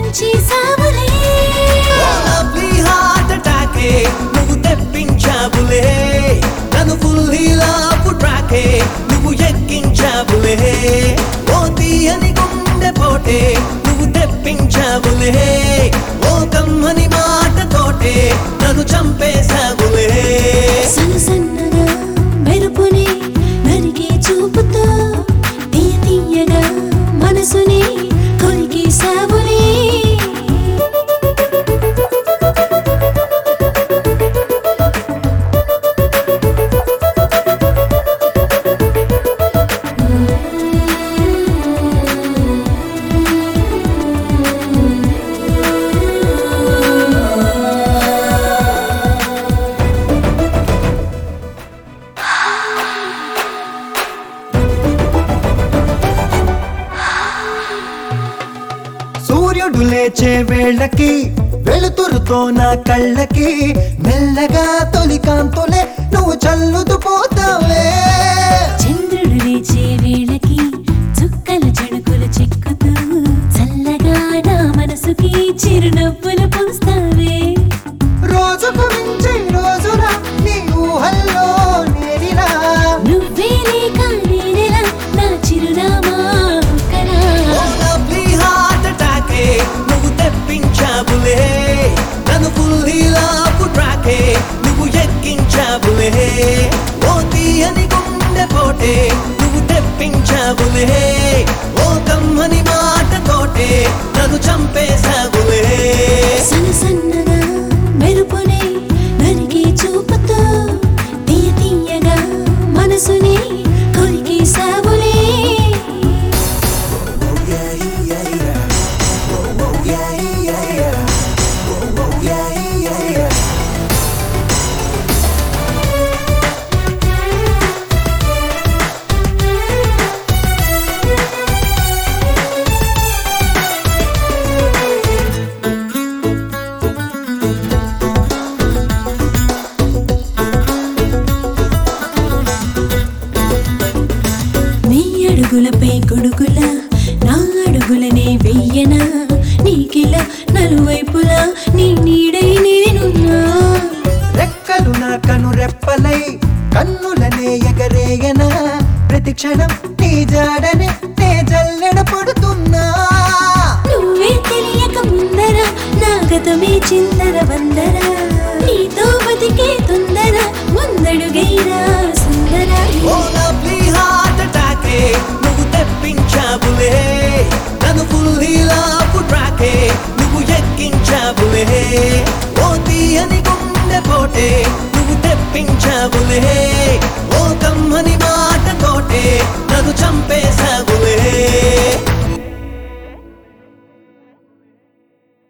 ముంచేసావులే lovely heart అటాకే నువ్వు తెప్పించావులే నన్ను full హీలాపు trachea నువ్వు ఎక్కించావులే ఓ తీయని గుండె పోటే నువ్వు తెప్పించావులే ఓ కమ్మని మాటతోటే నన్ను చంపేశావులే సన్న సన్నగా మెరుపుని నరికే చూపుతో తీయ తీయగా మనసుని కొలికేసావులే సూర్యుడు లేచే వేళకి వెలుతురుతో నా కళ్ళకి మెల్లగా తొలి కాంతులే నువ్వు చల్లుతూ పోతావే చంద్రుడు లేచే వేళకి చుక్కల చెడుకులు చిక్కుతూ చల్లగా నా మనసుకి చిరునవ్వులు పూస్తావే రోజుకు మించి రోజున నీ ఊహల్లో నేనిలా నువ్వే లేక నేనెలా నా చిరునామా కరా ఓ లవ్లీ హార్ట్ అటాకే నువ్వు తెప్పించావులే నన్ను ఫుల్ హీలాపు ట్రాకే నువ్వు ఎక్కించావులే ఓ తీయని గుండె పోటే నువ్వు తెప్పించావులే ఓ కమ్మని మాటతోటే నన్ను చంపేశావులే సన్న సన్నగా మెరుపునే నరికే చూపుతో తీయ తీయగా మనసుని కొరికేసావులే నీ అడుగులపై గొడుగులా నా అడుగులనే వెయ్యనా నీకిలా నలువైపులా నీ నీడై నేనున్నా రెక్కలు నా కను రెప్పలై కన్నులనే ఎగరేయనా ప్రతి క్షణం నీ జాడనే నే జల్లెడ పడుతున్నా నువ్వే తెలియక ముందర నా గతమే చిందర వందర నీతో బతికే తొందర ముందడుగైరా